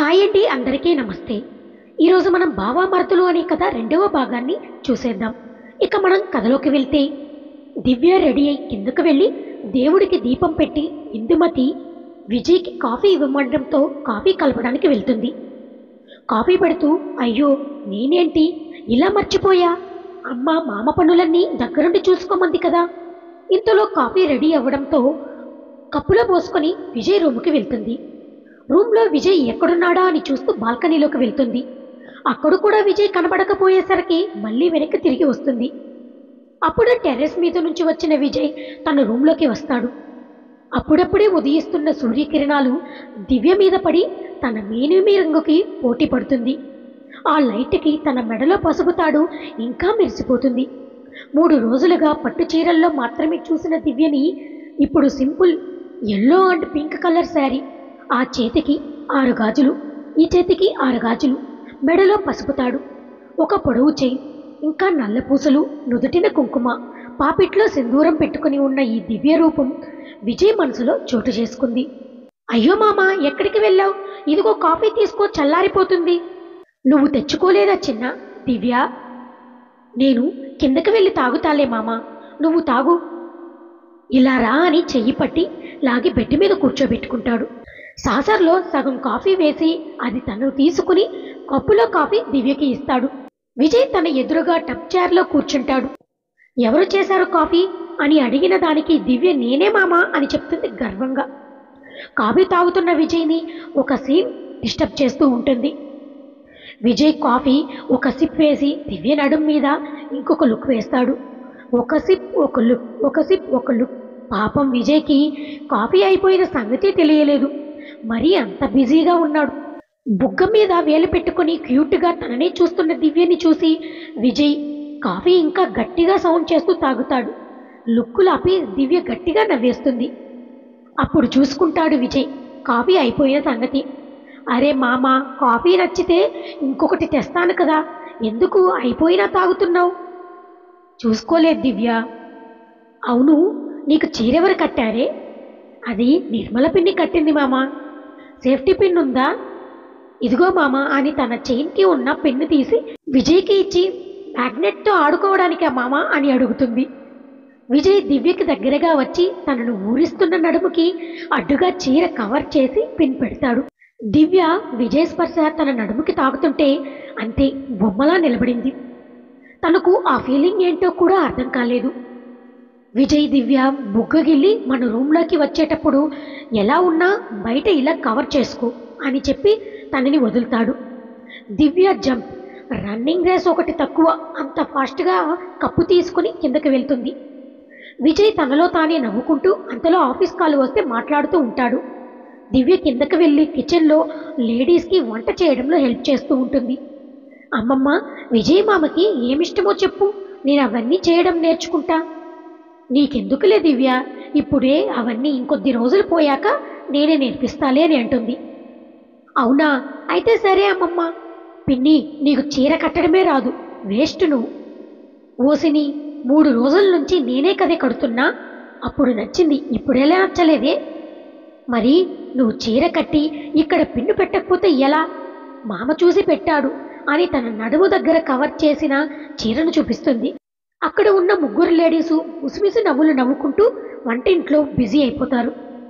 hi అండి అందరికీ నమస్తే ఈరోజు మనం బావా మరతులు అనే కథ రెండవ భాగాన్ని చూసేద్దాం ఇక మనం కథలోకి వెళ్తే దివ్య రెడీ అయి కిందకు వెళ్ళి దేవుడికి దీపం పెట్టి ఇందుమతి విజయ్కి కాఫీ ఇవ్వమండంతో కాఫీ కలపడానికి వెళ్తుంది కాఫీ పెడుతూ అయ్యో నేనేంటి ఇలా మర్చిపోయా అమ్మ మామ పనులన్నీ దగ్గరుండి చూసుకోమంది కదా ఇంతలో కాఫీ రెడీ అవ్వడంతో కప్పులో పోసుకొని విజయ్ రూముకి వెళ్తుంది రూమ్లో విజయ్ ఎక్కడున్నాడా అని చూస్తూ బాల్కనీలోకి వెళ్తుంది అక్కడ కూడా విజయ్ కనబడకపోయేసరికి మళ్ళీ వెనక్కి తిరిగి వస్తుంది అప్పుడు టెర్రస్ మీద నుంచి వచ్చిన విజయ్ తన రూమ్లోకి వస్తాడు అప్పుడప్పుడే ఉదయిస్తున్న సూర్యకిరణాలు దివ్య మీద పడి తన మేనిమి రంగుకి పోటీ పడుతుంది ఆ లైట్కి తన మెడలో పసుపు తాడు ఇంకా మెరిసిపోతుంది మూడు రోజులుగా పట్టు చీరల్లో మాత్రమే చూసిన దివ్యని ఇప్పుడు simple yellow and pink colour sari ఆ చేతికి ఆరు గాజులు ఈ చేతికి ఆరు గాజులు మెడలో పసుపు తాడు ఒక పొడవు చేయి ఇంకా నల్ల పూసలు నుదుటిన కుంకుమ పాపిట్లో సింధూరం పెట్టుకుని ఉన్న ఈ దివ్య రూపం విజయ్ మనసులో చోటు చేసుకుంది అయ్యో మామ ఎక్కడికి వెళ్ళావు ఇదిగో కాఫీ తీసుకో చల్లారిపోతుంది నువ్వు తెచ్చుకోలేదా చిన్న దివ్య నేను కిందకి వెళ్ళి తాగుతాలే మామ నువ్వు తాగు ఇలా రా అని చెయ్యి పట్టి లాగి బెడ్ మీద కూర్చోబెట్టుకుంటాడు సాసర్లో సగం కాఫీ వేసి అది తను తీసుకుని కప్పులో కాఫీ దివ్యకి ఇస్తాడు విజయ్ తన ఎదురుగా టబ్ చైర్లో కూర్చుంటాడు ఎవరు చేశారు కాఫీ అని అడిగిన దానికి దివ్య నేనే మామా అని చెప్తుంది గర్వంగా కాఫీ తాగుతున్న విజయ్ని ఒక సీన్ డిస్టర్బ్ చేస్తూ ఉంటుంది విజయ్ కాఫీ ఒక సిప్ వేసి దివ్య నడుం మీద ఇంకొక లుక్ వేస్తాడు ఒక సిప్ ఒక లుక్ ఒక సిప్ ఒక లుక్ పాపం విజయ్కి కాఫీ అయిపోయిన సంగతి తెలియలేదు మరీ అంత బిజీగా ఉన్నాడు బుగ్గ మీద వేలు పెట్టుకుని క్యూట్గా తననే చూస్తున్న దివ్యని చూసి విజయ్ కాఫీ ఇంకా గట్టిగా సౌండ్ చేస్తూ తాగుతాడు లుక్కులు ఆపి దివ్య గట్టిగా నవ్వేస్తుంది అప్పుడు చూసుకుంటాడు విజయ్ కాఫీ అయిపోయిన సంగతి అరే మామ కాఫీ నచ్చితే ఇంకొకటి తెస్తాను కదా ఎందుకు అయిపోయినా తాగుతున్నావు చూసుకోలేదు దివ్య అవును నీకు చీరెవరు కట్టారే అది నిర్మల పిన్ని కట్టింది మామ సేఫ్టీ పిన్ ఉందా ఇదిగో మామ అని తన చైన్కి ఉన్న పెన్ను తీసి విజయ్కి ఇచ్చి మ్యాగ్నెట్తో ఆడుకోవడానికా మామ అని అడుగుతుంది విజయ్ దివ్యకి దగ్గరగా వచ్చి తనను ఊరిస్తున్న నడుముకి అడ్డుగా చీర కవర్ చేసి పిన్ పెడతాడు దివ్య విజయ్ స్పర్శ తన నడుముకి తాకుతుంటే అంతే బొమ్మలా నిలబడింది తనకు ఆ ఫీలింగ్ ఏంటో కూడా అర్థం కాలేదు విజయ్ దివ్య బుగ్గగిల్లి మన రూమ్లోకి వచ్చేటప్పుడు ఎలా ఉన్నా బయట ఇలా కవర్ చేసుకో అని చెప్పి తనని వదులుతాడు దివ్య జంప్ రన్నింగ్ రేస్ ఒకటి తక్కువ అంత ఫాస్ట్గా కప్పు తీసుకుని కిందకి వెళ్తుంది విజయ్ తనలో తానే నవ్వుకుంటూ అంతలో ఆఫీస్ కాల్ వస్తే మాట్లాడుతూ ఉంటాడు దివ్య కిందకి వెళ్ళి కిచెన్లో లేడీస్కి వంట చేయడంలో హెల్ప్ చేస్తూ ఉంటుంది అమ్మమ్మ విజయ్ మామకి ఏమిష్టమో చెప్పు నేను అవన్నీ చేయడం నేర్చుకుంటా నీకెందుకులే దివ్య ఇప్పుడే అవన్నీ ఇంకొద్ది రోజులు పోయాక నేనే నేర్పిస్తాలే అని అంటుంది అవునా అయితే సరే అమ్మమ్మ పిన్ని నీకు చీర కట్టడమే రాదు వేస్ట్ నువ్వు ఓసిని మూడు రోజుల నుంచి నేనే కదే కడుతున్నా అప్పుడు నచ్చింది ఇప్పుడెలా నచ్చలేదే మరి నువ్వు చీర కట్టి ఇక్కడ పిన్ను పెట్టకపోతే ఎలా మామ చూసి పెట్టాడు అని తన నడుము దగ్గర కవర్ చేసిన చీరను చూపిస్తుంది అక్కడ ఉన్న ముగ్గురు లేడీసు ముసిమిసి నవ్వులు నవ్వుకుంటూ వంటింట్లో బిజీ అయిపోతారు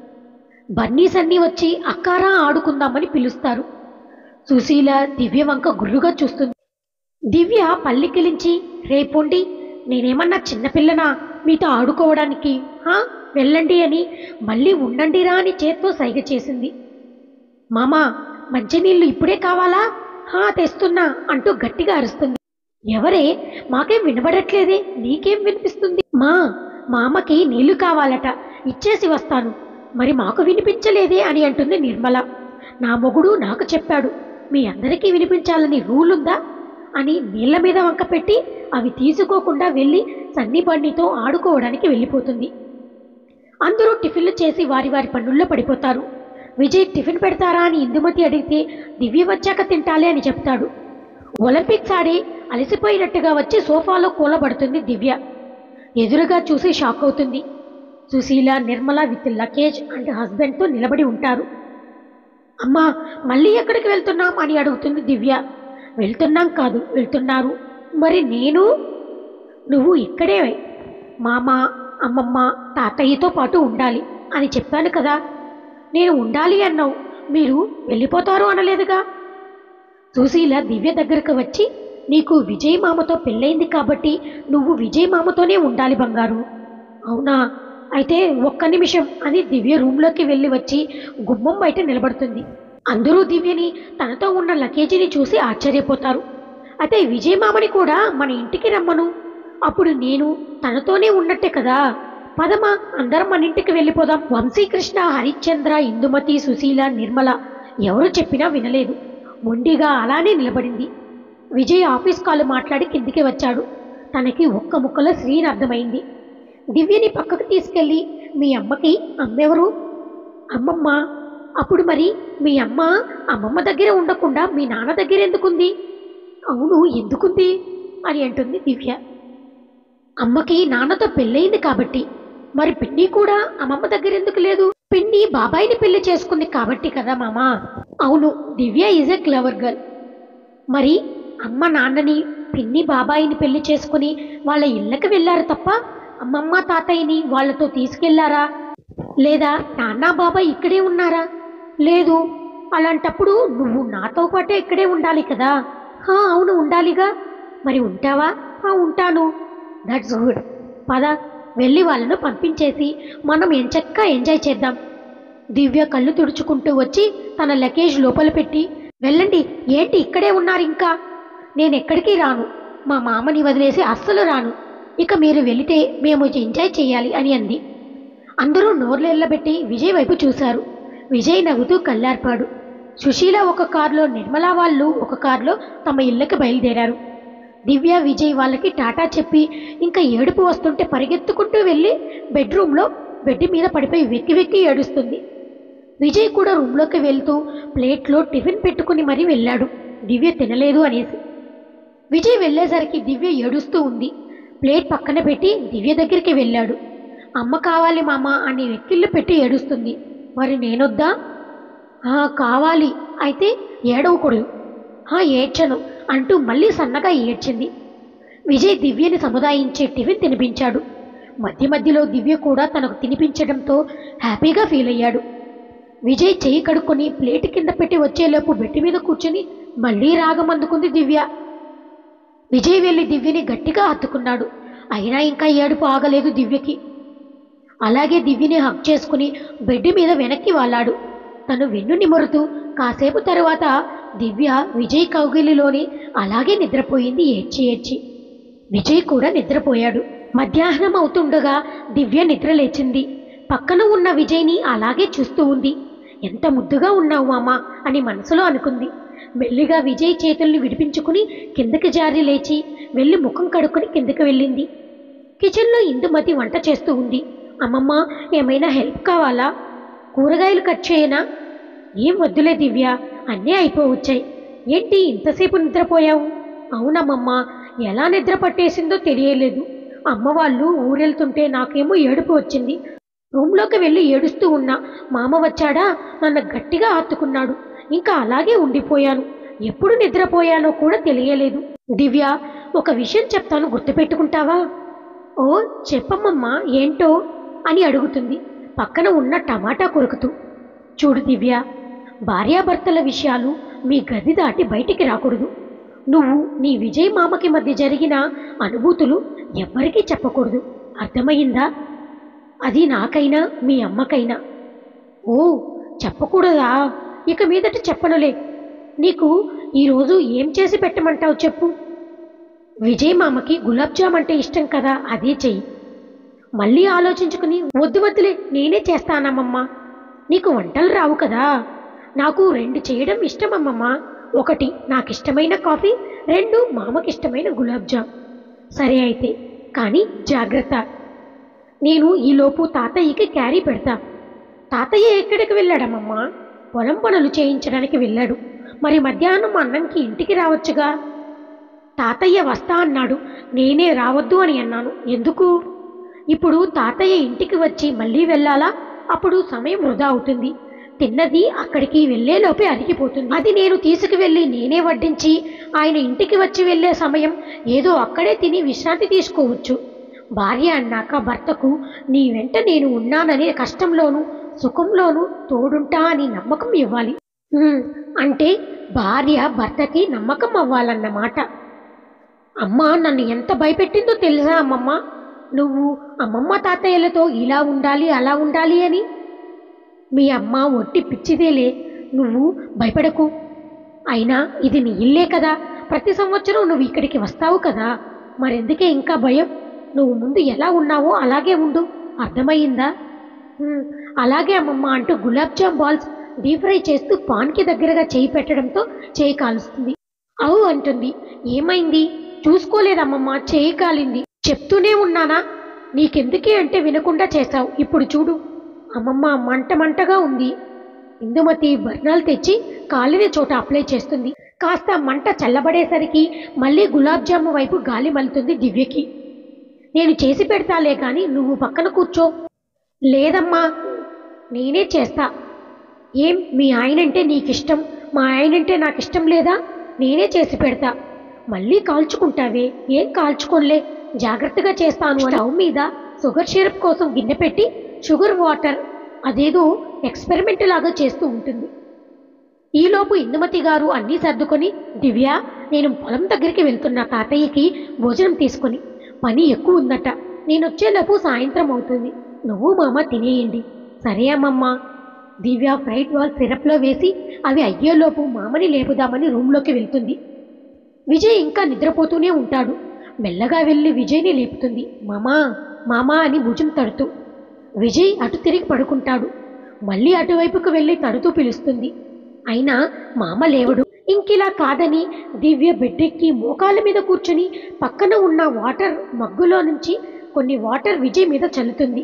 బన్నీస్ అన్నీ వచ్చి అక్కారా ఆడుకుందామని పిలుస్తారు సుశీల దివ్య వంక గుర్రుగా చూస్తుంది దివ్య పల్లికిలించి రేపొండి నేనేమన్నా చిన్నపిల్లనా మీతో ఆడుకోవడానికి హా వెళ్ళండి అని మళ్ళీ ఉండండిరా అని చేత్తో సైగ చేసింది మామా మంచినీళ్ళు ఇప్పుడే కావాలా హా తెస్తున్నా అంటూ గట్టిగా అరుస్తుంది ఎవరే మాకేం వినబడట్లేదే నీకేం వినిపిస్తుంది మా మామకి నీళ్లు కావాలట ఇచ్చేసి వస్తాను మరి మాకు వినిపించలేదే అని అంటుంది నిర్మల నా మొగుడు నాకు చెప్పాడు మీ అందరికీ వినిపించాలని రూల్ ఉందా అని నీళ్ల మీద వంక పెట్టి అవి తీసుకోకుండా వెళ్ళి సన్ని బండితో ఆడుకోవడానికి వెళ్ళిపోతుంది అందరూ టిఫిన్లు చేసి వారి వారి పనుల్లో పడిపోతారు విజయ్ టిఫిన్ పెడతారా అని ఇందుమతి అడిగితే దివ్య వచ్చాక తింటాలే అని చెప్తాడు ఒలింపిక్స్ ఆడి అలసిపోయినట్టుగా వచ్చి సోఫాలో కూలబడుతుంది దివ్య ఎదురుగా చూసి షాక్ అవుతుంది Sushila Nirmala with luggage and హస్బెండ్తో నిలబడి ఉంటారు అమ్మా మళ్ళీ ఎక్కడికి వెళ్తున్నాం అని అడుగుతుంది దివ్య వెళ్తున్నాం కాదు వెళ్తున్నారు మరి నేను నువ్వు ఇక్కడే మామ అమ్మమ్మ తాతయ్యతో పాటు ఉండాలి అని చెప్పాను కదా నేను ఉండాలి అన్నావు మీరు వెళ్ళిపోతారు అనలేదుగా సుశీల దివ్య దగ్గరకు వచ్చి నీకు విజయ్ మామతో పెళ్ళైంది కాబట్టి నువ్వు విజయ్ మామతోనే ఉండాలి బంగారు అవునా అయితే ఒక్క నిమిషం అని దివ్య రూమ్లోకి వెళ్ళి వచ్చి గుమ్మం బయట నిలబడుతుంది అందరూ దివ్యని తనతో ఉన్న లగేజీని చూసి ఆశ్చర్యపోతారు అయితే విజయ్ మామని కూడా మన ఇంటికి రమ్మను అప్పుడు నేను తనతోనే ఉన్నట్టే కదా పదమా అందరం మన ఇంటికి వెళ్ళిపోదాం వంశీకృష్ణ హరిశ్చంద్ర ఇందుమతి సుశీల నిర్మల ఎవరు చెప్పినా వినలేదు మొండిగా అలానే నిలబడింది విజయ్ ఆఫీస్ కాల్ మాట్లాడి కిందికి వచ్చాడు తనకి ఒక్క ముక్కలో శ్రీని అర్థమైంది దివ్యని పక్కకు తీసుకెళ్ళి మీ అమ్మకి అమ్మెవరు అమ్మమ్మ అప్పుడు మరి మీ అమ్మ అమ్మమ్మ దగ్గర ఉండకుండా మీ నాన్న దగ్గర ఎందుకుంది అవును ఎందుకుంది అని అంటుంది దివ్య అమ్మకి నాన్నతో పెళ్ళయింది కాబట్టి మరి పిన్ని కూడా అమ్మమ్మ దగ్గర ఎందుకు లేదు పిన్ని బాబాయిని పెళ్లి చేసుకుంది కాబట్టి కదా మామ అవును Divya is a clever girl మరి అమ్మ నాన్నని పిన్ని బాబాయిని పెళ్లి చేసుకుని వాళ్ళ ఇళ్ళకి వెళ్ళారు తప్ప అమ్మమ్మ తాతయ్యని వాళ్ళతో తీసుకెళ్లారా లేదా నాన్న బాబాయ్ ఇక్కడే ఉన్నారా లేదు అలాంటప్పుడు నువ్వు నాతో పాటే ఇక్కడే ఉండాలి కదా హా అవును ఉండాలిగా మరి ఉంటావా హా ఉంటాను దట్స్ గుడ్ పద వెళ్ళి వాళ్ళను పంపించేసి మనం ఎంచక్కా ఎంజాయ్ చేద్దాం దివ్య కళ్ళు తుడుచుకుంటూ వచ్చి తన లగేజ్ లోపల పెట్టి వెళ్ళండి ఏంటి ఇక్కడే ఉన్నారు ఇంకా నేను ఎక్కడికి రాను మా మామని వదిలేసి అస్సలు రాను ఇక మీరు వెళితే మేము ఎంజాయ్ చేయాలి అని అంది అందరూ నోర్లెల్లబెట్టి విజయ్ వైపు చూశారు విజయ్ నవ్వుతూ కళ్ళార్పాడు సుశీల ఒక కారులో నిర్మలా వాళ్ళు ఒక కారులో తమ ఇళ్ళకి బయలుదేరారు దివ్య విజయ్ వాళ్ళకి టాటా చెప్పి ఇంకా ఏడుపు వస్తుంటే పరిగెత్తుకుంటూ వెళ్ళి బెడ్రూమ్లో బెడ్ మీద పడిపోయి వెక్కి వెక్కి ఏడుస్తుంది విజయ్ కూడా రూమ్లోకి వెళ్తూ ప్లేట్లో టిఫిన్ పెట్టుకుని మరీ వెళ్ళాడు దివ్య తినలేదు అనేసి విజయ్ వెళ్ళేసరికి దివ్య ఏడుస్తూ ఉంది ప్లేట్ పక్కన పెట్టి దివ్య దగ్గరికి వెళ్ళాడు అమ్మ కావాలి మామ అని వెక్కిళ్ళు పెట్టి ఏడుస్తుంది మరి నేనొద్దా "ఆ, కావాలి అయితే ఏడవకూడదు "ఆ, ఏడ్చను అంటూ మళ్ళీ సన్నగా ఏడ్చింది విజయ్ దివ్యని సముదాయించే టిఫిన్ తినిపించాడు మధ్య మధ్యలో దివ్య కూడా తనకు తినిపించడంతో హ్యాపీగా ఫీల్ అయ్యాడు విజయ్ చెయ్యి కడుక్కొని ప్లేట్ కింద పెట్టి వచ్చేలోపు బెట్టి మీద కూర్చుని మళ్ళీ రాగం అందుకుంది దివ్య విజయ్ వెళ్ళి దివ్యని గట్టిగా హత్తుకున్నాడు అయినా ఇంకా ఏడుపు ఆగలేదు దివ్యకి అలాగే దివ్యని హక్ చేసుకుని బెడ్ మీద వెనక్కి వాలాడు తను వెన్ను నిమురుతూ కాసేపు తరువాత దివ్య విజయ్ కౌగిలిలోని అలాగే నిద్రపోయింది ఏడ్చి ఏడ్చి విజయ్ కూడా నిద్రపోయాడు మధ్యాహ్నం అవుతుండగా దివ్య నిద్ర లేచింది పక్కన ఉన్న విజయ్ని అలాగే చూస్తూ ఉంది ఎంత ముద్దుగా ఉన్నావు మామా అని మనసులో అనుకుంది మెల్లిగా విజయ్ చేతుల్ని విడిపించుకుని కిందకి జారి లేచి వెళ్ళి ముఖం కడుక్కుని కిందకి వెళ్ళింది కిచెన్లో ఇందుమతి వంట చేస్తూ ఉంది అమ్మమ్మ ఏమైనా హెల్ప్ కావాలా కూరగాయలు కట్ చేయనా ఏం వద్దులే దివ్య అన్నీ అయిపోవచ్చాయి ఏంటి ఇంతసేపు నిద్రపోయావు అవునమ్మమ్మ ఎలా నిద్ర పట్టేసిందో తెలియలేదు అమ్మ వాళ్ళు ఊరెళ్తుంటే నాకేమో ఏడుపు వచ్చింది రూమ్లోకి వెళ్ళి ఏడుస్తూ ఉన్నా మామ వచ్చాడా నన్ను గట్టిగా హత్తుకున్నాడు ఇంకా అలాగే ఉండిపోయాను ఎప్పుడు నిద్రపోయానో కూడా తెలియలేదు దివ్య ఒక విషయం చెప్తాను గుర్తుపెట్టుకుంటావా ఓ చెప్పమ్మమ్మా ఏంటో అని అడుగుతుంది పక్కన ఉన్న టమాటా కొరుకుతూ చూడు దివ్య భార్యాభర్తల విషయాలు మీ గది దాటి బయటికి రాకూడదు నువ్వు నీ విజయ్ మామకి మధ్య జరిగిన అనుభూతులు ఎవ్వరికీ చెప్పకూడదు అర్థమయ్యిందా అది నాకైనా మీ అమ్మకైనా ఓ చెప్పకూడదా ఇక మీదట చెప్పనులే నీకు ఈరోజు ఏం చేసి పెట్టమంటావు చెప్పు విజయ్ మామకి గులాబ్ జామ్ అంటే ఇష్టం కదా అదే చెయ్యి మళ్ళీ ఆలోచించుకుని వద్దు వద్దులే నేనే చేస్తానమ్మమ్మ నీకు వంటలు రావు కదా నాకు రెండు చేయడం ఇష్టమమ్మమ్మ ఒకటి నాకు ఇష్టమైన కాఫీ రెండు మామకి ఇష్టమైన గులాబ్ జామ్ సరే అయితే కానీ జాగ్రత్త నేను ఈలోపు తాతయ్యకి క్యారీ పెడతా తాతయ్య ఎక్కడికి వెళ్ళాడమ్మమ్మా పొలం పనులు చేయించడానికి వెళ్ళాడు మరి మధ్యాహ్నం అన్నంకి ఇంటికి రావచ్చుగా తాతయ్య వస్తా అన్నాడు నేనే రావద్దు అని అన్నాను ఎందుకు ఇప్పుడు తాతయ్య ఇంటికి వచ్చి మళ్ళీ వెళ్ళాలా అప్పుడు సమయం వృధా అవుతుంది తిన్నది అక్కడికి వెళ్ళేలోపే అరిగిపోతుంది అది నేను తీసుకువెళ్ళి నేనే వడ్డించి ఆయన ఇంటికి వచ్చి వెళ్ళే సమయం ఏదో అక్కడే తిని విశ్రాంతి తీసుకోవచ్చు భార్య అన్నాక భర్తకు నీ వెంట నేను ఉన్నాననే కష్టంలోనూ సుఖంలోనూ తోడుంటా అని నమ్మకం ఇవ్వాలి ఉమ్, అంటే భార్య భర్తకి నమ్మకం అవ్వాలన్నమాట అమ్మ నన్ను ఎంత భయపెట్టిందో తెలుసా అమ్మమ్మ నువ్వు అమ్మమ్మ తాతయ్యలతో ఇలా ఉండాలి అలా ఉండాలి అని మీ అమ్మ ఒట్టి పిచ్చిదేలే నువ్వు భయపడకు అయినా ఇది నీ ఇల్లే కదా ప్రతి సంవత్సరం నువ్వు ఇక్కడికి వస్తావు కదా మరెందుకే ఇంకా భయం నువ్వు ముందు ఎలా ఉన్నావో అలాగే ఉండు అర్థమయ్యిందా "ఉమ్, అలాగే అమ్మమ్మ అంటూ gulab jam balls deep fry చేస్తూ పాన్కి దగ్గరగా చేయి పెట్టడంతో చేయి కాలుస్తుంది అవు అంటుంది ఏమైంది చూసుకోలేదమ్మమ్మ చేయి కాలింది చెప్తూనే ఉన్నానా నీకెందుకే అంటే వినకుండా చేశావు ఇప్పుడు చూడు అమ్మమ్మ మంట మంటగా ఉంది ఇందుమతి బర్ణాలు తెచ్చి కాలిన చోట అప్లై చేస్తుంది కాస్త మంట చల్లబడేసరికి మళ్ళీ గులాబ్ జాము వైపు గాలి మలుతుంది దివ్యకి నేను చేసి పెడతాలే కానీ నువ్వు పక్కన కూర్చో లేదమ్మా నేనే చేస్తా ఏం మీ ఆయనంటే నీకిష్టం మా ఆయనంటే నాకు ఇష్టం లేదా నేనే చేసి పెడతా మళ్ళీ కాల్చుకుంటావే ఏం కాల్చుకోలే జాగ్రత్తగా చేస్తాను అని స్టవ్ మీద షుగర్ సిరప్ కోసం గిన్నె పెట్టి షుగర్ వాటర్ అదేదో ఎక్స్పెరిమెంట్ లాగా చేస్తూ ఉంటుంది ఈలోపు ఇందుమతి గారు అన్నీ సర్దుకొని దివ్య నేను పొలం దగ్గరికి వెళ్తున్నా తాతయ్యకి భోజనం తీసుకొని పని ఎక్కువ ఉందట నేను వచ్చేలోపు సాయంత్రం అవుతుంది నువ్వు మామ తినేయండి సరే అమ్మమ్మ దివ్య ఫ్రైడ్ వాల్ సిరప్లో వేసి అవి అయ్యేలోపు మామని లేపుదామని రూమ్లోకి వెళ్తుంది విజయ్ ఇంకా నిద్రపోతూనే ఉంటాడు మెల్లగా వెళ్ళి విజయ్ని లేపుతుంది మామా మామా అని భుజం తడుతూ విజయ్ అటు తిరిగి పడుకుంటాడు మళ్ళీ అటువైపుకు వెళ్ళి తడుతూ పిలుస్తుంది అయినా మామ లేవడు ఇంకిలా కాదని దివ్య బెడ్డెక్కి మోకాళ్ళ మీద కూర్చొని పక్కన ఉన్న వాటర్ మగ్గులో నుంచి కొన్ని వాటర్ విజయ్ మీద చల్లుతుంది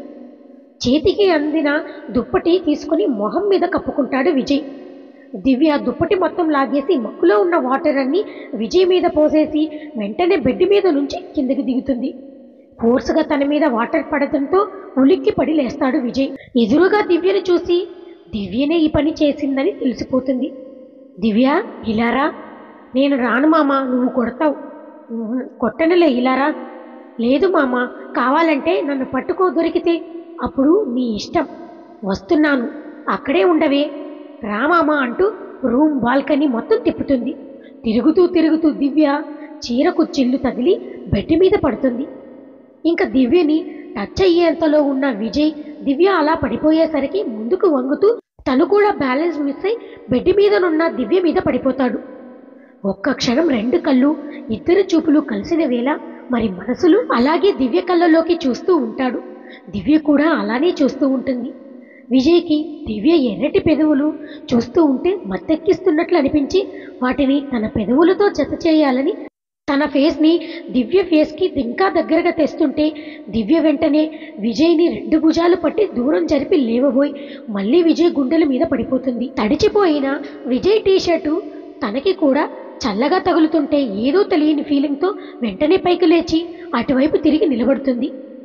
చేతికి అందిన దుప్పటి తీసుకుని మొహం మీద కప్పుకుంటాడు విజయ్ దివ్య దుప్పటి మొత్తం లాగేసి మక్కులో ఉన్న వాటర్ అన్ని విజయ్ మీద పోసేసి వెంటనే బెడ్ మీద నుంచి కిందకి దిగుతుంది ఫోర్స్గా తన మీద వాటర్ పడటంతో ఉలిక్కి పడి లేస్తాడు విజయ్ ఎదురుగా దివ్యను చూసి దివ్యనే ఈ పని చేసిందని తెలిసిపోతుంది దివ్య ఇలారా నేను రాను మామ నువ్వు కొడతావు "ఉహు, కొట్టనులే ఇలారా లేదు మామ కావాలంటే నన్ను పట్టుకో దొరికితే అప్పుడు నీ ఇష్టం వస్తున్నాను అక్కడే ఉండవే రామామ అంటూ రూమ్ బాల్కనీ మొత్తం తిప్పుతుంది తిరుగుతూ తిరుగుతూ దివ్య చీరకు చిల్లు తగిలి బెడ్ మీద పడుతుంది ఇంకా దివ్యని టచ్ అయ్యేంతలో ఉన్న విజయ్ దివ్య అలా పడిపోయేసరికి ముందుకు వంగుతూ తను కూడా బ్యాలెన్స్ మిస్ అయి బెడ్ మీదనున్న దివ్య మీద పడిపోతాడు ఒక్క క్షణం రెండు కళ్ళు ఇద్దరు చూపులు కలిసిన వేళ మరి మనసులు అలాగే దివ్య కళ్ళలోకి చూస్తూ ఉంటాడు దివ్య కూడా అలానే చూస్తూ ఉంటుంది విజయ్కి దివ్య ఎర్రటి పెదవులు చూస్తూ ఉంటే మత్తెక్కిస్తున్నట్లు అనిపించి వాటిని తన పెదవులతో జత చేయాలని తన ఫేస్ని దివ్య ఫేస్కి ఇంకా దగ్గరగా తెస్తుంటే దివ్య వెంటనే విజయ్ని రెండు భుజాలు పట్టి దూరం జరిపి లేవబోయి మళ్ళీ విజయ్ గుండెల మీద పడిపోతుంది తడిచిపోయిన విజయ్ టీషర్టు తనకి కూడా చల్లగా తగులుతుంటే ఏదో తెలియని ఫీలింగ్తో వెంటనే పైకి లేచి అటువైపు తిరిగి నిలబడుతుంది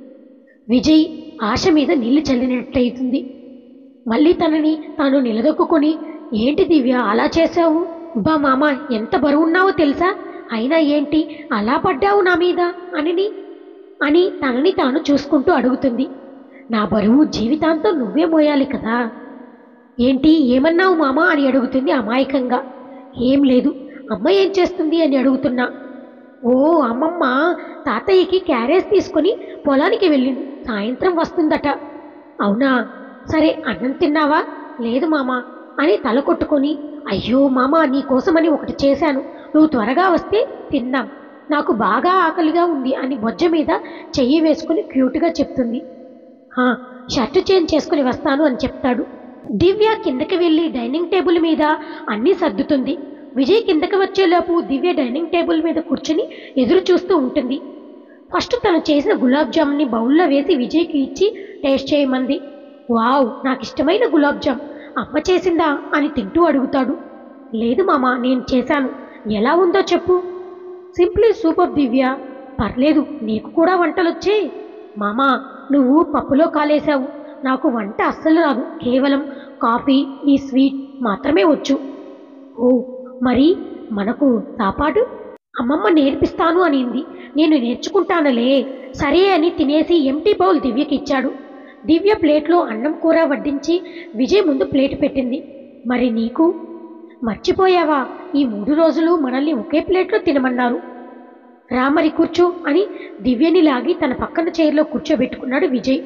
విజయ్ ఆశ మీద నీళ్లు చల్లినట్లయితుంది మళ్ళీ తనని తాను నిలదొక్కుని ఏంటి దివ్య అలా చేశావు బా మామ ఎంత బరువున్నావో తెలుసా అయినా ఏంటి అలా పడ్డావు నా మీద అని అని తనని తాను చూసుకుంటూ అడుగుతుంది నా బరువు జీవితాంతం నువ్వే మోయాలి కదా ఏంటి ఏమన్నావు మామ అని అడుగుతుంది అమాయకంగా ఏం లేదు అమ్మ ఏం చేస్తుంది అని అడుగుతున్నా ఓ అమ్మమ్మ తాతయ్యకి క్యారేజ్ తీసుకొని పొలానికి వెళ్ళింది సాయంత్రం వస్తుందట అవునా సరే అన్నం తిన్నావా లేదు మామ అని తల కొట్టుకొని అయ్యో మామ నీ కోసమని ఒకటి చేశాను నువ్వు త్వరగా వస్తే తిందాం నాకు బాగా ఆకలిగా ఉంది అని బొజ్జ మీద చెయ్యి వేసుకుని క్యూట్గా చెప్తుంది "హా, షర్టు చేంజ్ చేసుకుని వస్తాను అని చెప్తాడు దివ్య కిందకి వెళ్ళి డైనింగ్ టేబుల్ మీద అన్నీ సర్దుతుంది విజయ్ కిందకి వచ్చేలోపు దివ్య డైనింగ్ టేబుల్ మీద కూర్చుని ఎదురు చూస్తూ ఉంటుంది ఫస్ట్ తను చేసిన గులాబ్ జామ్ని బౌల్లో వేసి విజయ్కి ఇచ్చి టేస్ట్ చేయమంది వావ్ నాకు ఇష్టమైన గులాబ్ జామ్ అమ్మ చేసిందా అని తింటూ అడుగుతాడు లేదు మామ నేను చేశాను ఎలా ఉందో చెప్పు సింప్లీ సూపర్ దివ్య పర్లేదు నీకు కూడా వంటలొచ్చే మామా నువ్వు పప్పులో కాలేశావు నాకు వంట అస్సలు రాదు కేవలం కాఫీ ఈ స్వీట్ మాత్రమే వచ్చు ఓ మరి మనకు సాపాటు అమ్మమ్మ నేర్పిస్తాను అనింది నేను నేర్చుకుంటానులే సరే అని తినేసి ఎంటీ బౌల్ దివ్యకి ఇచ్చాడు దివ్య ప్లేట్లో అన్నం కూర వడ్డించి విజయ్ ముందు ప్లేట్ పెట్టింది మరి నీకు మర్చిపోయావా ఈ మూడు రోజులు మనల్ని ఒకే ప్లేట్లో తినమన్నారు రా మరి కూర్చో అని దివ్యని లాగి తన పక్కన చైర్లో కూర్చోబెట్టుకున్నాడు విజయ్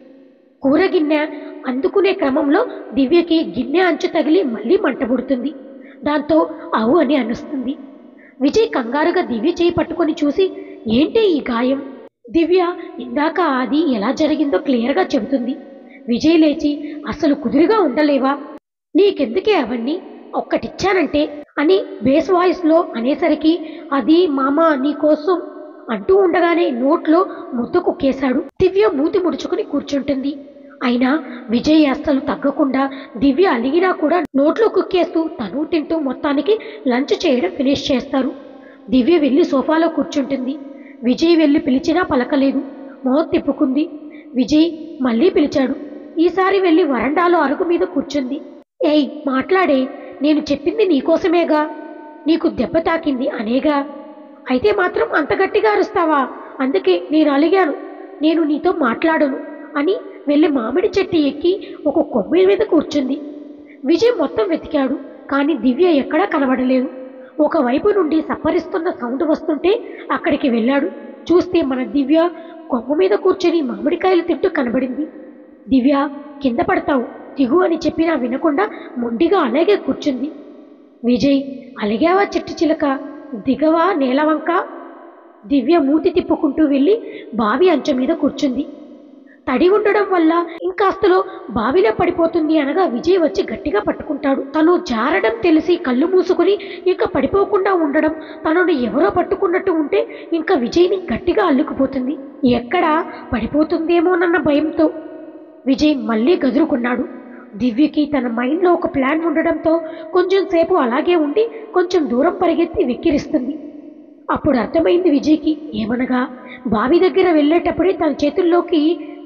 కూర గిన్నె అందుకునే క్రమంలో దివ్యకి గిన్నె అంచు తగిలి మళ్ళీ మంట పుడుతుంది దాంతో అవు అని అనుస్తుంది విజయ్ కంగారుగా దివ్య చేయి పట్టుకొని చూసి ఏంటి ఈ గాయం దివ్య ఇందాక అది ఎలా జరిగిందో క్లియర్గా చెబుతుంది విజయ్ లేచి అసలు కుదురుగా ఉండలేవా నీకెందుకే అవన్నీ ఒక్కటిచ్చానంటే అని బేస్ వాయిస్లో అనేసరికి అది మామ నీకోసం అంటూ ఉండగానే నోట్లో ముద్దు కుక్కేశాడు దివ్య మూతి ముడుచుకుని కూర్చుంటుంది అయినా విజయ్ అస్సలు తగ్గకుండా దివ్య అలిగినా కూడా నోట్లో కుక్కేస్తూ తను తింటూ మొత్తానికి లంచ్ చేయడం ఫినిష్ చేస్తారు దివ్య వెళ్ళి సోఫాలో కూర్చుంటుంది విజయ్ వెళ్ళి పిలిచినా పలకలేదు మొహం తిప్పుకుంది విజయ్ మళ్ళీ పిలిచాడు ఈసారి వెళ్ళి వరండాలో అరుగు మీద కూర్చుంది ఏయ్ మాట్లాడే నేను చెప్పింది నీకోసమేగా నీకు దెబ్బ తాకింది అనేగా అయితే మాత్రం అంత గట్టిగా అరుస్తావా అందుకే నేను అలిగాను నేను నీతో మాట్లాడను అని వెళ్ళి మామిడి చెట్టు ఎక్కి ఒక కొమ్మ మీద కూర్చుంది విజయ్ మొత్తం వెతికాడు కానీ దివ్య ఎక్కడా కనబడలేదు ఒకవైపు నుండి సప్పరిస్తున్న సౌండ్ వస్తుంటే అక్కడికి వెళ్ళాడు చూస్తే మన దివ్య కొమ్మ మీద కూర్చొని మామిడికాయలు తింటూ కనబడింది దివ్య కింద పడతావు దిగు అని చెప్పినా వినకుండా మొండిగా అలాగే కూర్చుంది విజయ్ అలిగావా చెట్టు చిలక దిగవా నేలవంక దివ్య మూతి తిప్పుకుంటూ వెళ్ళి బావి అంచు మీద కూర్చుంది తడి ఉండడం వల్ల ఇంకాస్తలో బావిలో పడిపోతుంది అనగా విజయ్ వచ్చి గట్టిగా పట్టుకుంటాడు తను జారడం తెలిసి కళ్ళు మూసుకుని ఇంకా పడిపోకుండా ఉండడం తనను ఎవరో పట్టుకున్నట్టు ఉంటే ఇంకా విజయ్ని గట్టిగా అల్లుకుపోతుంది ఎక్కడ పడిపోతుందేమోనన్న భయంతో విజయ్ మళ్ళీ గదురుకున్నాడు దివ్యకి తన మైండ్లో ఒక ప్లాన్ ఉండడంతో కొంచెం సేపు అలాగే ఉండి కొంచెం దూరం పరిగెత్తి వెక్కిరిస్తుంది అప్పుడు అర్థమైంది విజయ్కి ఏమనగా బావి దగ్గర వెళ్ళేటప్పుడే తన చేతుల్లోకి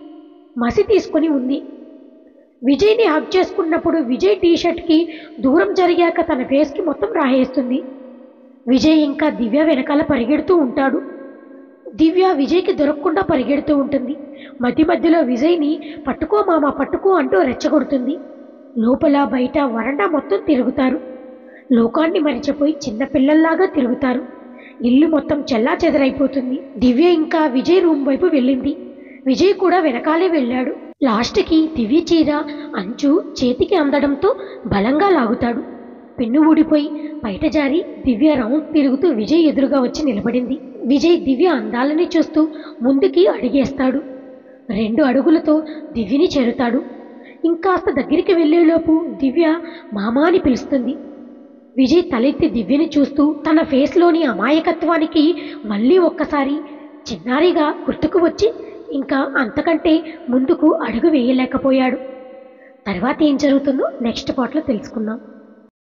మసి తీసుకొని ఉంది విజయ్ని హక్ చేసుకున్నప్పుడు విజయ్ టీషర్ట్కి దూరం జరిగాక తన ఫేస్కి మొత్తం రాయేస్తుంది విజయ్ ఇంకా దివ్య వెనకాల పరిగెడుతూ ఉంటాడు దివ్య విజయ్కి దొరకకుండా పరిగెడుతూ ఉంటుంది మధ్య మధ్యలో విజయ్ని పట్టుకో మామ పట్టుకో అంటూ రెచ్చగొడుతుంది లోపల బయట వరండా మొత్తం తిరుగుతారు లోకాన్ని మరిచిపోయి చిన్న పిల్లల్లాగా తిరుగుతారు ఇల్లు మొత్తం చెల్లా చెదరైపోతుంది దివ్య ఇంకా విజయ్ రూమ్ వైపు వెళ్ళింది విజయ్ కూడా వెనకాలే వెళ్ళాడు లాస్ట్కి దివ్య చీర అంచు చేతికి అందడంతో బలంగా లాగుతాడు పెన్ను ఊడిపోయి బయట జారి దివ్య రౌండ్ తిరుగుతూ విజయ్ ఎదురుగా వచ్చి నిలబడింది విజయ్ దివ్య అందాలని చూస్తూ ముందుకి అడిగేస్తాడు రెండు అడుగులతో దివ్యని చేరుతాడు ఇంకాస్త దగ్గరికి వెళ్ళేలోపు దివ్య మామా అని పిలుస్తుంది విజయ్ తలెత్తి దివ్యని చూస్తూ తన ఫేస్లోని అమాయకత్వానికి మళ్ళీ ఒక్కసారి చిన్నారిగా గుర్తుకు వచ్చి ఇంకా అంతకంటే ముందుకు అడుగు వేయలేకపోయాడు తర్వాత ఏం జరుగుతుందో నెక్స్ట్ పార్ట్లో తెలుసుకుందాం